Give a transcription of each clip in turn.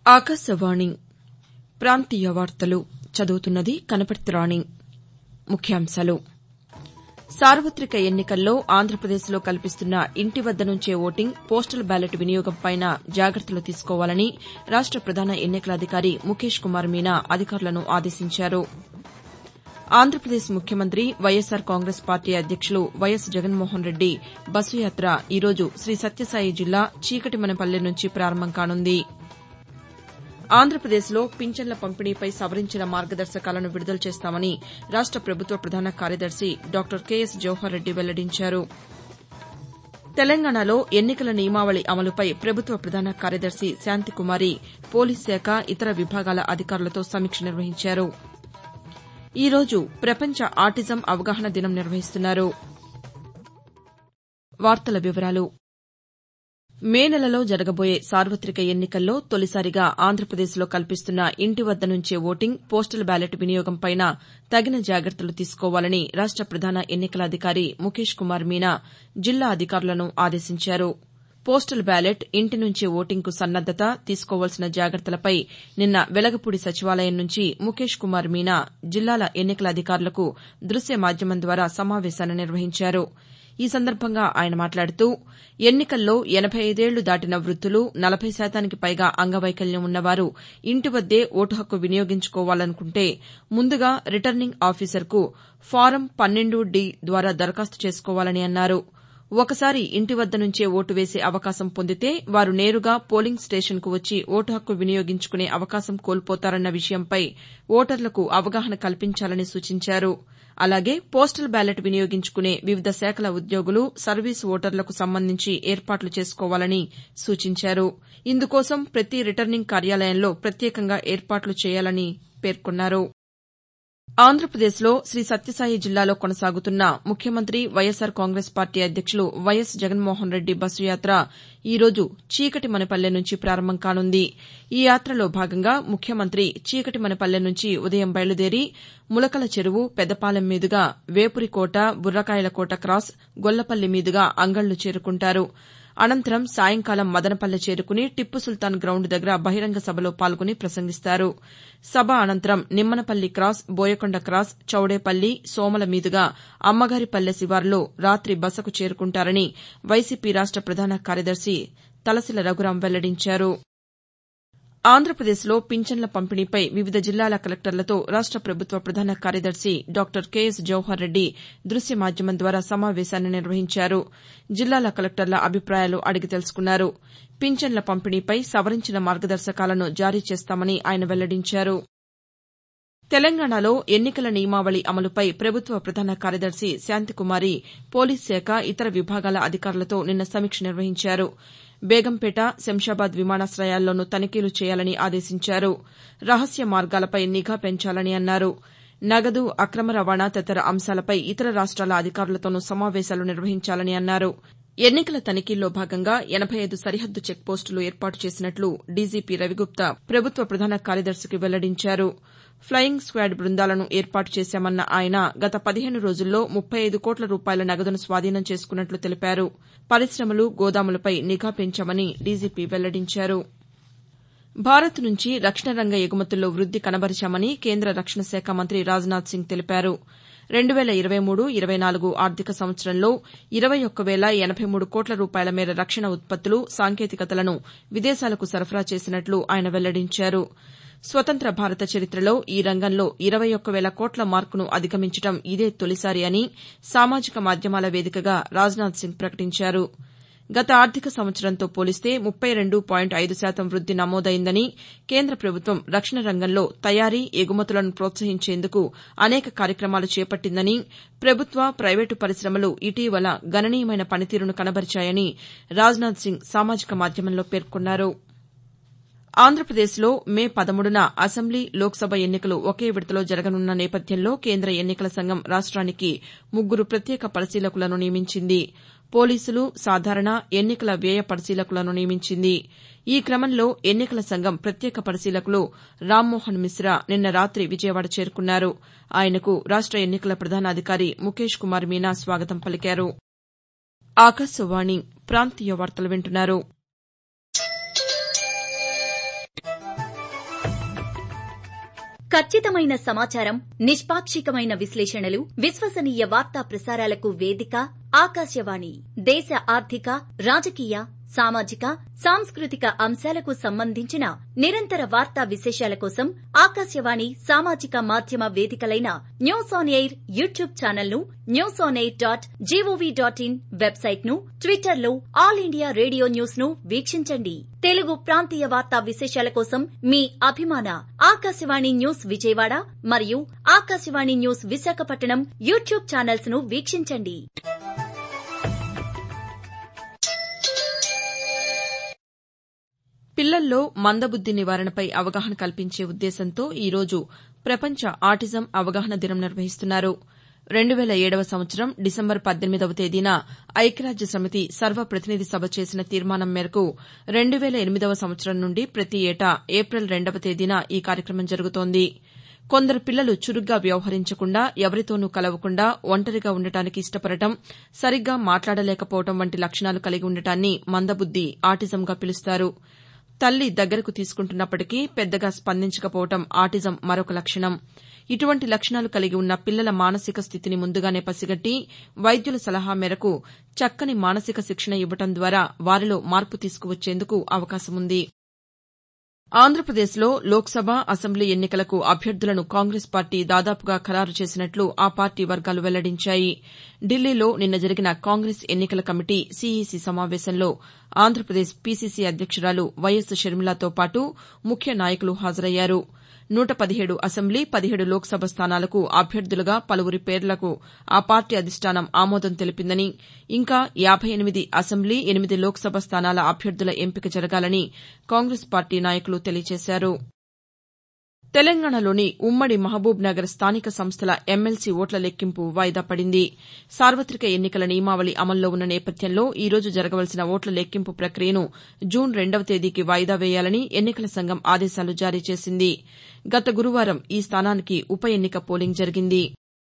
ఆకాశవాణి ప్రాంతీయ వార్తలు చదువుతున్నది కనపర్తి రాణి ముఖ్యాంశాలు సార్వతిక ఎన్నికల్లో ఆంధ్రప్రదేశ్లో కల్పిస్తున్న ఇంటి వద్ద నుంచే ఓటింగ్ పోస్టల్ బ్యాలెట్ వినియోగంపైనా జాగ్రత్తలు తీసుకోవాలని రాష్ట ప్రధాన ఎన్నికల అధికారి ముఖేష్ కుమార్ మీనా అధికారులను ఆదేశించారు ఆంధ్రప్రదేశ్ ముఖ్యమంత్రి వైఎస్సార్ కాంగ్రెస్ పార్టీ అధ్యక్షులు వైఎస్ జగన్మోహన్ రెడ్డి బస్సు యాత ఈరోజు శ్రీ సత్యసాయి జిల్లా చీకటిమనేపల్లె నుంచి ప్రారంభం కానుంది ఆంధ్రప్రదేశ్లో పింఛన్ల పంపిణీపై సవరించిన మార్గదర్శకాలను విడుదల చేస్తామని రాష్ట ప్రభుత్వ ప్రధాన కార్యదర్శి డాక్టర్ కెఎస్ జవహర్ రెడ్డి వెల్లడించారు తెలంగాణలో ఎన్నికల నియమావళి అమలుపై ప్రభుత్వ ప్రధాన కార్యదర్శి శాంతికుమారి పోలీస్ శాఖ ఇతర విభాగాల అధికారులతో సమీక్ష నిర్వహించారు ఈ రోజు ప్రపంచ ఆటిజం అవగాహన దినం నిర్వహిస్తున్నారు మే నెలలో జరగబోయే సార్వతిక ఎన్నికల్లో తొలిసారిగా ఆంధ్రప్రదేశ్లో కల్పిస్తున్న ఇంటి వద్ద నుంచే ఓటింగ్ పోస్టల్ బ్యాలెట్ వినియోగంపైనా తగిన జాగ్రత్తలు తీసుకోవాలని రాష్ట ప్రధాన ఎన్నికల అధికారి ముఖేష్ కుమార్ మీనా జిల్లా అధికారులను ఆదేశించారు పోస్టల్ బ్యాలెట్ ఇంటి నుంచే ఓటింగ్కు సన్నద్దత తీసుకోవాల్సిన జాగ్రత్తలపై నిన్న వెలగపూడి సచివాలయం నుంచి ముఖేష్ కుమార్ మీనా జిల్లాల ఎన్నికల అధికారులకు దృశ్య మాధ్యమం ద్వారా సమావేశాన్ని నిర్వహించారు ఈ సందర్భంగా ఆయన మాట్లాడుతూ ఎన్నికల్లో ఎనబై ఐదేళ్లు దాటిన వృద్దులు నలబై శాతానికి పైగా అంగవైకల్యం ఉన్నవారు ఇంటి వద్దే ఓటు హక్కు వినియోగించుకోవాలనుకుంటే ముందుగా రిటర్నింగ్ ఆఫీసర్కు ఫారం పన్నెండు డి ద్వారా దరఖాస్తు చేసుకోవాలని అన్నారు ఒకసారి ఇంటి వద్ద నుంచే ఓటు వేసే అవకాశం పొందితే వారు నేరుగా పోలింగ్ స్టేషన్కు వచ్చి ఓటు హక్కు వినియోగించుకునే అవకాశం కోల్పోతారన్న విషయంపై ఓటర్లకు అవగాహన కల్పించాలని సూచించారు అలాగే పోస్టల్ బ్యాలెట్ వినియోగించుకునే వివిధ శాఖల ఉద్యోగులు సర్వీసు ఓటర్లకు సంబంధించి ఏర్పాట్లు చేసుకోవాలని సూచించారు ఇందుకోసం ప్రతి రిటర్నింగ్ కార్యాలయంలో ప్రత్యేకంగా ఏర్పాట్లు చేయాలని పేర్కొన్నారు ఆంధ్రప్రదేశ్లో శ్రీ సత్యసాయి జిల్లాలో కొనసాగుతున్న ముఖ్యమంత్రి వైఎస్సార్ కాంగ్రెస్ పార్టీ అధ్యక్షులు వైఎస్ జగన్మోహన్ రెడ్డి బస్సు యాత ఈరోజు చీకటిమనేపల్లె నుంచి ప్రారంభం కానుంది ఈ యాత్రలో భాగంగా ముఖ్యమంత్రి చీకటిమనేపల్లె నుంచి ఉదయం బయలుదేరి ములకల చెరువు పెద్దపాలెం మీదుగా వేపురికోట బుర్రకాయలకోట క్రాస్ గొల్లపల్లి మీదుగా అంగళ్లు చేరుకుంటారు అనంతరం సాయంకాలం మదనపల్లె చేరుకుని టిప్పు సుల్తాన్ గ్రౌండ్ దగ్గర బహిరంగ సభలో పాల్గొని ప్రసంగిస్తారు సభ అనంతరం నిమ్మనపల్లి క్రాస్ బోయకొండ క్రాస్ చౌడేపల్లి సోమల మీదుగా అమ్మగారిపల్లె శివారులో రాతి బసకు చేరుకుంటారని వైసీపీ రాష్ట ప్రధాన కార్యదర్శి తలశిల రఘురాం వెల్లడించారు ఆంధ్రప్రదేశ్లో పింఛన్ల పంపిణీపై వివిధ జిల్లాల కలెక్టర్లతో రాష్ట ప్రభుత్వ ప్రధాన కార్యదర్శి డాక్టర్ కెఎస్ జవహర్ రెడ్డి దృశ్య మాధ్యమం ద్వారా సమావేశాన్ని నిర్వహించారు జిల్లాల కలెక్టర్ల అభిప్రాయాలు అడిగి తెలుసుకున్నారు పింఛన్ల పంపిణీపై సవరించిన మార్గదర్శకాలను జారీ చేస్తామని ఆయన వెల్లడించారు తెలంగాణలో ఎన్నికల నియమావళి అమలుపై ప్రభుత్వ ప్రధాన కార్యదర్శి శాంతికుమారి పోలీస్ శాఖ ఇతర విభాగాల అధికారులతో నిన్న సమీక్ష నిర్వహించారు బేగంపేట శంషాబాద్ విమానాశయాల్లోనూ తనిఖీలు చేయాలని ఆదేశించారు రహస్య మార్గాలపై నిఘా పెంచాలని అన్నారు నగదు అక్రమ రవాణా తదితర అంశాలపై ఇతర రాష్ట్రాల అధికారులతోనూ సమావేశాలు నిర్వహించాలని అన్నారు ఎన్నికల తనిఖీల్లో భాగంగా ఎనబై ఐదు సరిహద్దు చెక్పోస్టులు ఏర్పాటు చేసినట్లు డీజీపీ రవిగుప్తా ప్రభుత్వ ప్రధాన కార్యదర్శికి వెల్లడించారు ఫ్లయింగ్ స్క్వాడ్ బృందాలను ఏర్పాటు చేశామన్న ఆయన గత పదిహేను రోజుల్లో ముప్పై ఐదు కోట్ల రూపాయల నగదును స్వాధీనం చేసుకున్నట్లు తెలిపారు పరిశమలు గోదాములపై నిఘా పెంచామని డీజీపీ వెల్లడించారు భారత్ నుంచి రక్షణ రంగ ఎగుమతుల్లో వృద్ది కనబరిచామని కేంద్ర రక్షణ శాఖ మంత్రి రాజ్నాథ్ సింగ్ తెలిపారు రెండు వేల ఇరవై మూడు ఇరవై నాలుగు ఆర్థిక సంవత్సరంలో ఇరవై ఒక్క వేల ఎనబై మూడు కోట్ల రూపాయల మేర రక్షణ ఉత్పత్తులు సాంకేతికతలను విదేశాలకు సరఫరా చేసినట్లు ఆయన వెల్లడించారు స్వతంత్ర భారత చరిత్రలో ఈ రంగంలో ఇరవై ఒక్క వేల కోట్ల మార్కును అధిగమించడం ఇదే తొలిసారి అని సామాజిక మాధ్యమాల వేదికగా రాజ్నాథ్ సింగ్ ప్రకటించారు గత ఆర్థిక సంవత్సరంతో పోలిస్తే ముప్పై రెండు పాయింట్ ఐదు శాతం వృద్ది నమోదైందని కేంద్ర ప్రభుత్వం రక్షణ రంగంలో తయారీ ఎగుమతులను ప్రోత్సహించేందుకు అనేక కార్యక్రమాలు చేపట్టిందని ప్రభుత్వ ప్రైవేటు పరిశమలు ఇటీవల గణనీయమైన పనితీరును కనబరిచాయని రాజ్నాథ్ సింగ్ సామాజిక మాధ్యమంలో పేర్కొన్నారు ఆంధ్రప్రదేశ్లో మే పదమూడున అసెంబ్లీ లోక్సభ ఎన్నికలు ఒకే విడతలో జరగనున్న నేపథ్యంలో కేంద్ర ఎన్నికల సంఘం రాష్ట్రానికి ముగ్గురు ప్రత్యేక పరిశీలకులను నియమించింది పోలీసులు సాధారణ ఎన్నికల వ్యయ పరిశీలకులను నియమించింది ఈ క్రమంలో ఎన్నికల సంఘం ప్రత్యేక పరిశీలకులు రామ్మోహన్ మిశ్రా నిన్న రాతి విజయవాడ చేరుకున్నారు ఆయనకు రాష్ట ఎన్నికల ప్రధానాధికారి ముఖేష్ కుమార్ మీనా స్వాగతం పలికారు ఖచ్చితమైన సమాచారం నిష్పాక్షికమైన విశ్లేషణలు విశ్వసనీయ వార్తా ప్రసారాలకు వేదిక ఆకాశవాణి దేశ ఆర్థిక రాజకీయ సామాజిక సాంస్కృతిక అంశాలకు సంబంధించిన నిరంతర వార్తా విశేషాల కోసం ఆకాశవాణి సామాజిక మాధ్యమ వేదికలైన news on air YouTube channel ను news on air dot gov dot in website ను ట్విట్టర్ లో ఆల్ ఇండియా రేడియో న్యూస్ ను వీక్షించండి తెలుగు ప్రాంతీయ వార్తా విశేషాల కోసం మీ అభిమాన ఆకాశవాణి న్యూస్ విజయవాడ మరియు Akashvani news Visakhapatnam YouTube channels ను వీక్షించండి పిల్లల్లో మందబుద్ది నివారణపై అవగాహన కల్పించే ఉద్దేశంతో ఈ రోజు ప్రపంచ ఆటిజం అవగాహన దినం నిర్వహిస్తున్నారు రెండు వేల ఏడవ సంవత్సరం డిసెంబర్ పద్దెనిమిదవ తేదీన ఐక్యరాజ్య సమితి సర్వప్రతినిధి సభ చేసిన తీర్మానం మేరకు రెండు వేల ఎనిమిదవ సంవత్సరం నుండి ప్రతి ఏటా ఏప్రిల్ రెండవ తేదీన ఈ కార్యక్రమం జరుగుతోంది కొందరు పిల్లలు చురుగ్గా వ్యవహరించకుండా ఎవరితోనూ కలవకుండా ఒంటరిగా ఉండటానికి ఇష్టపడటం సరిగ్గా మాట్లాడలేకపోవడం వంటి లక్షణాలు కలిగి ఉండటాన్ని మందబుద్ది ఆటిజంగా పిలుస్తారు తల్లి దగ్గరకు తీసుకుంటున్నప్పటికీ పెద్దగా స్పందించకపోవడం ఆటిజం మరొక లక్షణం ఇటువంటి లక్షణాలు కలిగి ఉన్న పిల్లల మానసిక స్థితిని ముందుగానే పసిగట్టి వైద్యుల సలహా మేరకు చక్కని మానసిక శిక్షణ ఇవ్వడం ద్వారా వారిలో మార్పు తీసుకువచ్చేందుకు అవకాశముంది ఆంధ్రప్రదేశ్లో లోక్సభ అసెంబ్లీ ఎన్నికలకు అభ్యర్థులను కాంగ్రెస్ పార్టీ దాదాపుగా ఖరారు చేసినట్లు ఆ పార్టీ వర్గాలు వెల్లడించాయి ఢిల్లీలో నిన్న జరిగిన కాంగ్రెస్ ఎన్నికల కమిటీ సీఈసీ సమావేశంలో ఆంధ్రప్రదేశ్ పీసీసీ అధ్యక్షురాలు వైఎస్ షర్మిలతో పాటు ముఖ్య నాయకులు హాజరయ్యారు నూట పదిహేడు అసెంబ్లీ పదిహేడు లోక్సభ స్థానాలకు అభ్యర్థులుగా పలువురి పేర్లకు ఆ పార్టీ అధిష్టానం ఆమోదం తెలిపిందని ఇంకా యాబై ఎనిమిది అసెంబ్లీ ఎనిమిది లోక్సభ స్థానాల అభ్యర్థుల ఎంపిక జరగాలని కాంగ్రెస్ పార్టీ నాయకులు తెలియజేశారు తెలంగాణలోని ఉమ్మడి మహబూబ్ నగర్ స్థానిక సంస్థల ఎమ్మెల్సీ ఓట్ల లెక్కింపు వాయిదా పడింది సార్వతిక ఎన్నికల నియమావళి అమల్లో ఉన్న నేపథ్యంలో ఈ రోజు జరగవలసిన ఓట్ల లెక్కింపు ప్రక్రియను జూన్ రెండవ తేదీకి వాయిదా వేయాలని ఎన్నికల సంఘం ఆదేశాలు జారీ చేసింది గత గురువారం ఈ స్థానానికి ఉప ఎన్నిక పోలింగ్ జరిగింది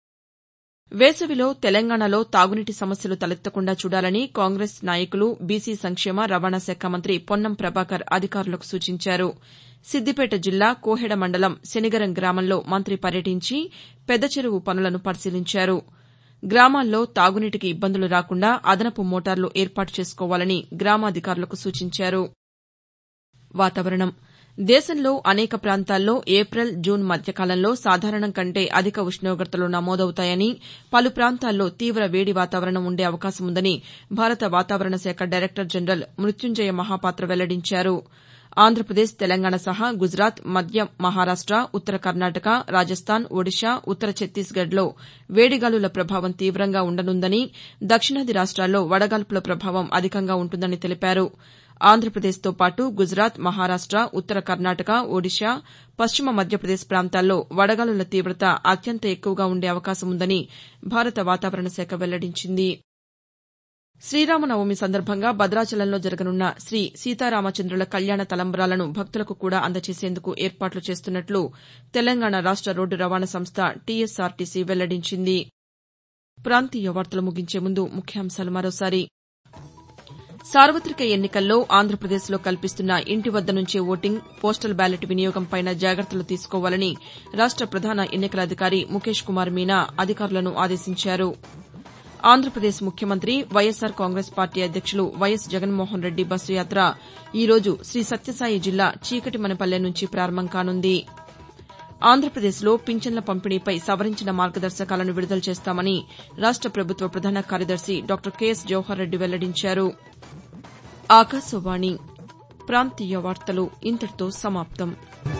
వేసవిలో తెలంగాణలో తాగునీటి సమస్యలు తలెత్తకుండా చూడాలని కాంగ్రెస్ నాయకులు బీసీ సంక్షేమ రవాణా శాఖ మంత్రి పొన్నం ప్రభాకర్ అధికారులకు సూచించారు సిద్దిపేట జిల్లా కోహెడ మండలం శనిగరం గ్రామంలో మంత్రి పర్యటించి పెద్ద చెరువు పనులను పరిశీలించారు గ్రామాల్లో తాగునీటికి ఇబ్బందులు రాకుండా అదనపు మోటార్లు ఏర్పాటు చేసుకోవాలని గ్రామాధికారులకు సూచించారు వాతావరణం దేశంలో అనేక ప్రాంతాల్లో ఏప్రిల్ జూన్ మధ్యకాలంలో సాధారణం కంటే అధిక ఉష్ణోగ్రతలు నమోదవుతాయని పలు ప్రాంతాల్లో తీవ వేడి వాతావరణం ఉండే అవకాశముందని భారత వాతావరణ శాఖ డైరెక్టర్ జనరల్ మృత్యుంజయ మహాపాత్ర వెల్లడించారు ఆంధ్రప్రదేశ్ తెలంగాణ సహా గుజరాత్ మధ్య మహారాష్ట ఉత్తర కర్ణాటక రాజస్థాన్ ఒడిషా ఉత్తర ఛత్తీస్గఢ్లో వేడిగాలుల ప్రభావం తీవ్రంగా ఉండనుందని దక్షిణాది రాష్ట్రాల్లో వడగాల్పుల ప్రభావం అధికంగా ఉంటుందని తెలిపారు ఆంధ్రప్రదేశ్తో పాటు గుజరాత్ మహారాష్ట ఉత్తర కర్ణాటక ఒడిషా పశ్చిమ మధ్యప్రదేశ్ ప్రాంతాల్లో వడగాలుల తీవత అత్యంత ఎక్కువగా ఉండే అవకాశం ఉందని భారత వాతావరణ శాఖ వెల్లడించింది శ్రీరామనవమి సందర్భంగా భద్రాచలంలో జరగనున్న శ్రీ సీతారామచంద్రుల కళ్యాణ తలంబ్రాలను భక్తులకు కూడా అందజేసేందుకు ఏర్పాట్లు చేస్తున్నట్లు తెలంగాణ రాష్ట రోడ్డు రవాణా సంస్థ టీఎస్ఆర్టీసీ వెల్లడించింది ప్రాంతీయ వార్తలు ముగించే ముందు ముఖ్యాంశాలు మరోసారి సార్వతిక ఎన్నికల్లో ఆంధ్రప్రదేశ్లో కల్పిస్తున్న ఇంటి వద్ద నుంచే ఓటింగ్ పోస్టల్ బ్యాలెట్ వినియోగంపైన జాగ్రత్తలు తీసుకోవాలని రాష్ట ప్రధాన ఎన్నికల అధికారి ముఖేష్ కుమార్ మీనా అధికారులను ఆదేశించారు ఆంధ్రప్రదేశ్ ముఖ్యమంత్రి వైఎస్సార్ కాంగ్రెస్ పార్టీ అధ్యక్షులు వైఎస్ జగన్మోహన్ రెడ్డి బస్సు యాత్ర ఈ రోజు శ్రీ సత్యసాయి జిల్లా చీకటిమనపల్లె నుంచి ప్రారంభం కానుంది ఆంధ్రప్రదేశ్లో పింఛన్ల పంపిణీపై సవరించిన మార్గదర్శకాలను విడుదల చేస్తామని రాష్ట ప్రభుత్వ ప్రధాన కార్యదర్శి డాక్టర్ కెఎస్ జవహర్ రెడ్డి వెల్లడించారు ఆకాశవాణి ప్రాంతీయ వార్తలు ఇంతటితో సమాప్తం